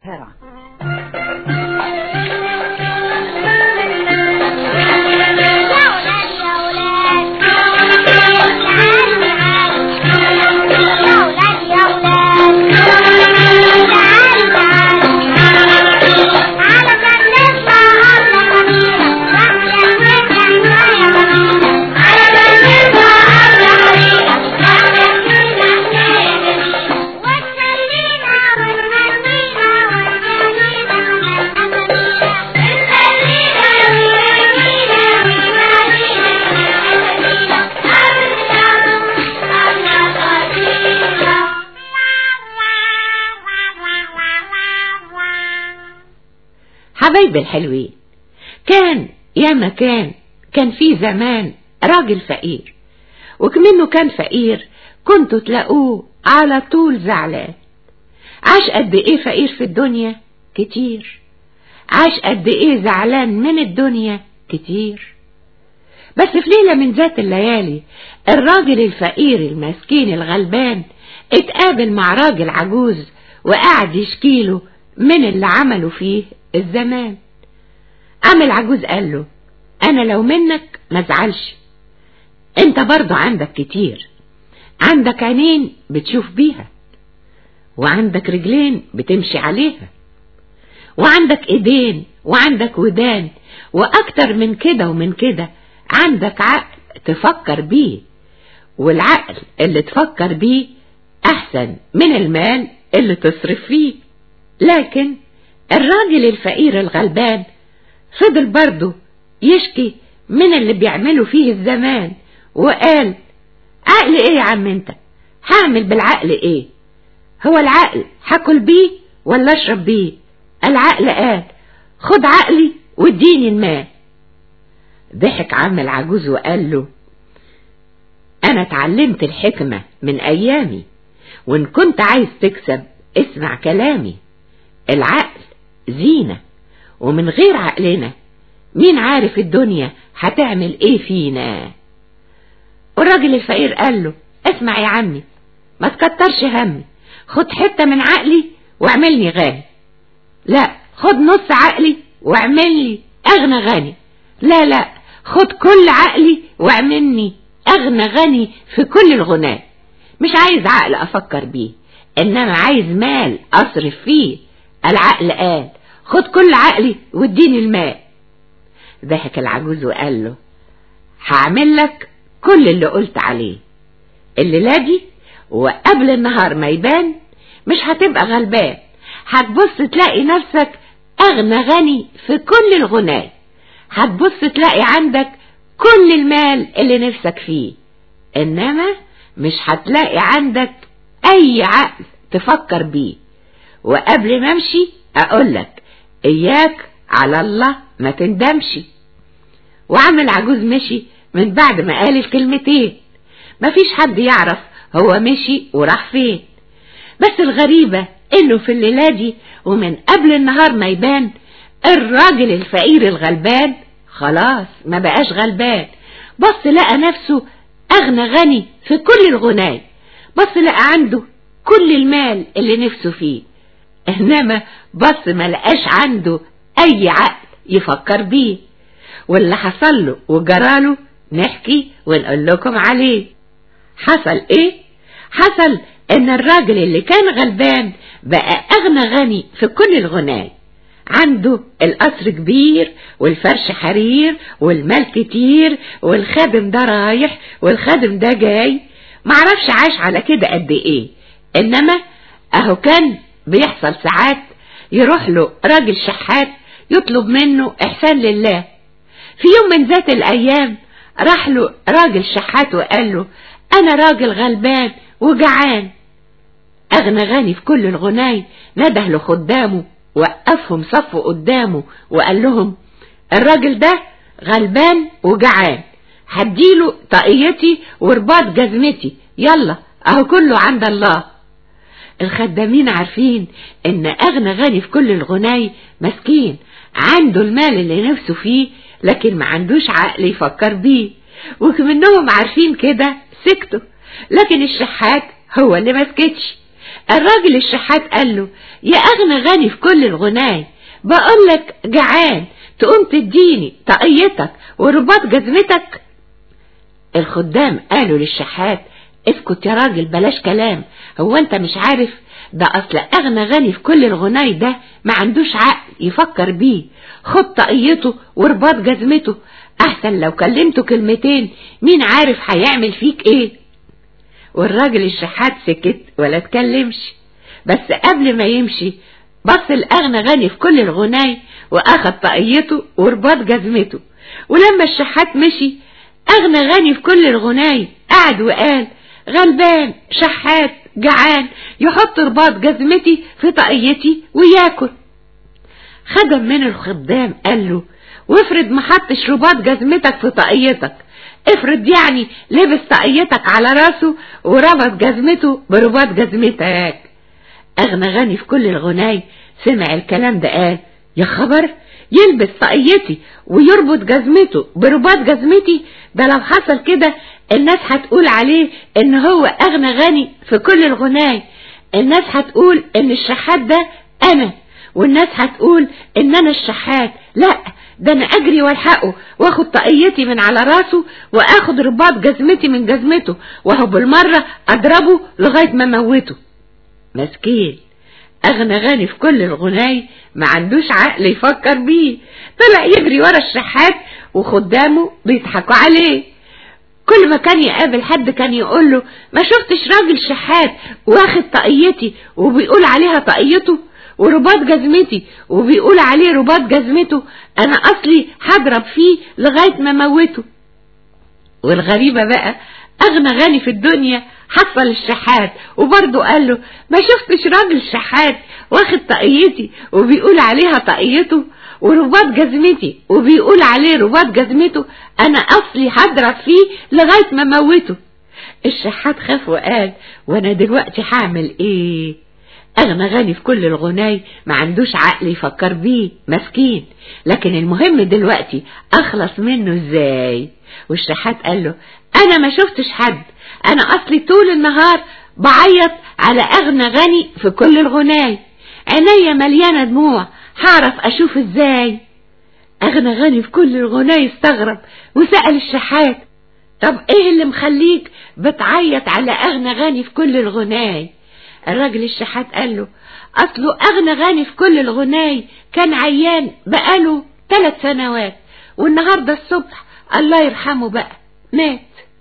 هرع حبايب الحلوين كان يا مكان كان في زمان راجل فقير وكمنه كان فقير كنتوا تلاقوه على طول زعلان عاش قد ايه فقير في الدنيا كتير عاش قد ايه زعلان من الدنيا كتير بس في ليلة من ذات الليالي الراجل الفقير المسكين الغلبان اتقابل مع راجل عجوز وقعد يشكيله من اللي عمله فيه الزمان قام العجوز قال له انا لو منك ما ازعلش انت برضو عندك كتير عندك عينين بتشوف بيها وعندك رجلين بتمشي عليها وعندك ايدين وعندك ودان واكتر من كده ومن كده عندك عقل تفكر بيه والعقل اللي تفكر بيه احسن من المال اللي تصرف فيه لكن الراجل الفقير الغلبان فضل برضه يشكي من اللي بيعملوا فيه الزمان وقال عقل ايه يا عم انت هعمل بالعقل ايه هو العقل هاكل بيه ولا اشرب بيه العقل قال خد عقلي واديني المال ضحك عم العجوز وقال له انا اتعلمت الحكمة من ايامي وان كنت عايز تكسب اسمع كلامي العقل زينة ومن غير عقلنا مين عارف الدنيا هتعمل ايه فينا والراجل الفقير قال له اسمع يا عمي ما تكترش همي خد حتة من عقلي واعملني غني لا خد نص عقلي واعملني اغنى غني لا لا خد كل عقلي واعملني اغنى غني في كل الغناء مش عايز عقل افكر بيه انما عايز مال اصرف فيه العقل قال خد كل عقلي واديني المال ضحك العجوز وقال له هعمل لك كل اللي قلت عليه الليلة دي وقبل النهار ما يبان مش هتبقى غلبان هتبص تلاقي نفسك أغنى غني في كل الغناء هتبص تلاقي عندك كل المال اللي نفسك فيه إنما مش هتلاقي عندك أي عقل تفكر بيه وقبل ما امشي أقولك إياك على الله ما تندمش وعم العجوز مشي من بعد ما قال الكلمتين مفيش حد يعرف هو مشي وراح فين بس الغريبة انه في الليلة دي ومن قبل النهار ما يبان الراجل الفقير الغلبان خلاص ما بقاش غلبان بص لقى نفسه اغنى غني في كل الغناي بص لقى عنده كل المال اللي نفسه فيه انما بص ما لقاش عنده اي عقل يفكر بيه واللي حصل له وجراله نحكي ونقول لكم عليه حصل ايه حصل ان الراجل اللي كان غلبان بقى اغنى غني في كل الغناي عنده القصر كبير والفرش حرير والمال كتير والخادم ده رايح والخادم ده جاي معرفش عاش على كده قد ايه انما اهو كان بيحصل ساعات يروح له راجل شحات يطلب منه احسان لله في يوم من ذات الايام راح له راجل شحات وقال له انا راجل غلبان وجعان اغنى غني في كل الغناي نده لخدامه وقفهم صفوا قدامه وقال لهم الراجل ده غلبان وجعان هديله طاقيتي ورباط جزمتي يلا اهو كله عند الله الخدامين عارفين ان اغنى غني في كل الغناي مسكين عنده المال اللي نفسه فيه لكن ما عندوش عقل يفكر بيه وكمنهم عارفين كده سكتوا لكن الشحات هو اللي مسكتش الراجل الشحات قال له يا أغنى غني في كل الغناي بقول لك جعان تقوم تديني طاقيتك ورباط جزمتك الخدام قالوا للشحات اسكت يا راجل بلاش كلام هو انت مش عارف ده اصل اغنى غني في كل الغناي ده ما عندوش عقل يفكر بيه خد طاقيته ورباط جزمته احسن لو كلمته كلمتين مين عارف هيعمل فيك ايه والراجل الشحات سكت ولا اتكلمش بس قبل ما يمشي بص الاغنى غني في كل الغناي واخد طاقيته ورباط جزمته ولما الشحات مشي اغنى غني في كل الغناي قعد وقال غلبان شحات جعان يحط رباط جزمتي في طاقيتي وياكل خدم من الخدام قال له وافرض ما حطش رباط جزمتك في طاقيتك افرض يعني لبس طاقيتك على راسه وربط جزمته برباط جزمتك اغنى غني في كل الغناي سمع الكلام ده قال يا خبر يلبس طاقيتي ويربط جزمته برباط جزمتي ده لو حصل كده الناس هتقول عليه ان هو اغنى غني في كل الغناي الناس هتقول ان الشحات ده انا والناس هتقول ان انا الشحات لا ده انا اجري والحقه واخد طاقيتي من على راسه واخد رباط جزمتي من جزمته وهو بالمرة اضربه لغاية ما موته مسكين اغنى غني في كل الغناي ما عندوش عقل يفكر بيه طلع يجري ورا الشحات وخدامه بيضحكوا عليه كل ما كان يقابل حد كان يقول له ما شفتش راجل شحات واخد طاقيتي وبيقول عليها طاقيته ورباط جزمتي وبيقول عليه رباط جزمته انا اصلي هضرب فيه لغاية ما موته والغريبة بقى اغنى غني في الدنيا حصل الشحات وبرضه قال له ما شفتش راجل شحات واخد طاقيتي وبيقول عليها طاقيته ورباط جزمتي وبيقول عليه رباط جزمته انا اصلي هضرب فيه لغاية ما موته الشحات خاف وقال وانا دلوقتي هعمل ايه اغنى غني في كل الغناي ما عندوش عقل يفكر بيه مسكين لكن المهم دلوقتي اخلص منه ازاي والشحات قال له انا ما شفتش حد انا اصلي طول النهار بعيط على اغنى غني في كل الغناي عينيا مليانه دموع هعرف اشوف ازاي اغنى غني في كل الغناي استغرب وسأل الشحات طب ايه اللي مخليك بتعيط على اغنى غني في كل الغناي الراجل الشحات قال له اصله اغنى غني في كل الغناي كان عيان بقاله ثلاث سنوات والنهارده الصبح الله يرحمه بقى مات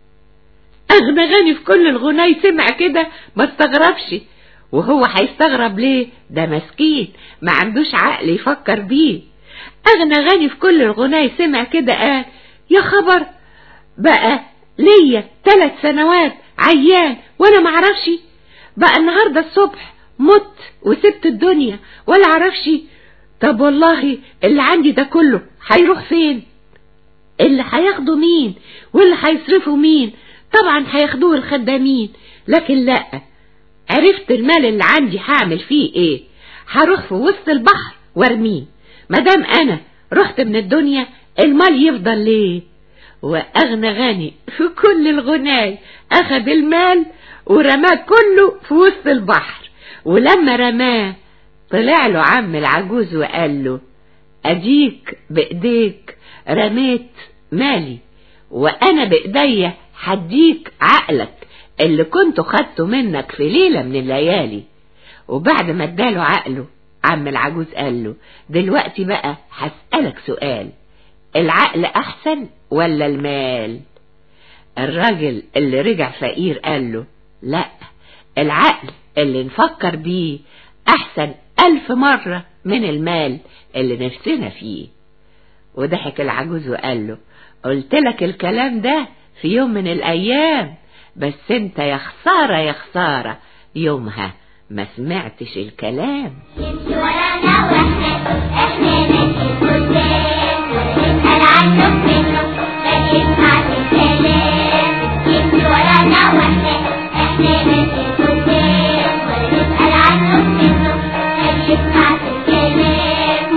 اغنى غني في كل الغناي سمع كده ما استغربش وهو هيستغرب ليه ده مسكين ما عندوش عقل يفكر بيه اغنى غني في كل الغناي سمع كده قال يا خبر بقى ليا ثلاث سنوات عيان وانا معرفش بقى النهارده الصبح مت وسبت الدنيا ولا عرفش طب والله اللي عندي ده كله هيروح فين اللي هياخده مين واللي هيصرفه مين طبعا هياخدوه الخدامين لكن لا عرفت المال اللي عندي هعمل فيه ايه هروح في وسط البحر وارميه مادام انا رحت من الدنيا المال يفضل ليه واغنى غني في كل الغناي اخد المال ورماه كله في وسط البحر ولما رماه طلع له عم العجوز وقال له اديك بايديك رميت مالي وانا بايديا هديك عقلك اللي كنت خدته منك في ليلة من الليالي وبعد ما اداله عقله عم العجوز قال له دلوقتي بقى هسألك سؤال العقل احسن ولا المال الراجل اللي رجع فقير قال له لا العقل اللي نفكر بيه احسن الف مرة من المال اللي نفسنا فيه وضحك العجوز وقال له قلت لك الكلام ده في يوم من الايام بس انت يا خسارة يا خسارة يومها ما سمعتش الكلام يمشي ورانا واحنا احنا ماشي قدام نسأل عنه منه ما يسمعش الكلام يمشي ورانا واحنا احنا ماشي قدام نسأل عنه منه ما يسمعش الكلام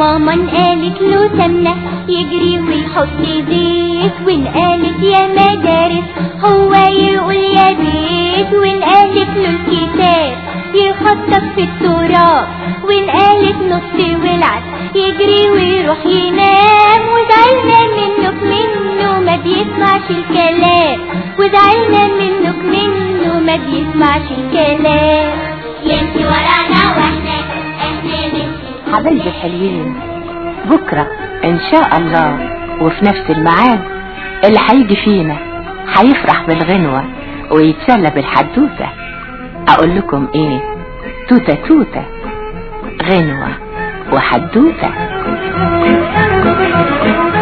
ماما قالت له سمنة يجري ويحط زيت وإن قالت يا مدارس هو يقول يا بيت وإن قالت له الكتاب يخطط في التراب وإن قالت نص ولعت يجري ويروح ينام وزعلنا منك منه ما بيسمعش الكلام وزعلنا منك منه ما بيسمعش الكلام يمشي ورانا واحنا احنا نمشي حبايبي الحلوين بكرة إن شاء الله وفي نفس الميعاد اللي هيجي فينا هيفرح بالغنوة ويتسلى بالحدوتة أقول لكم إيه توتة توتة غنوة وحدوتة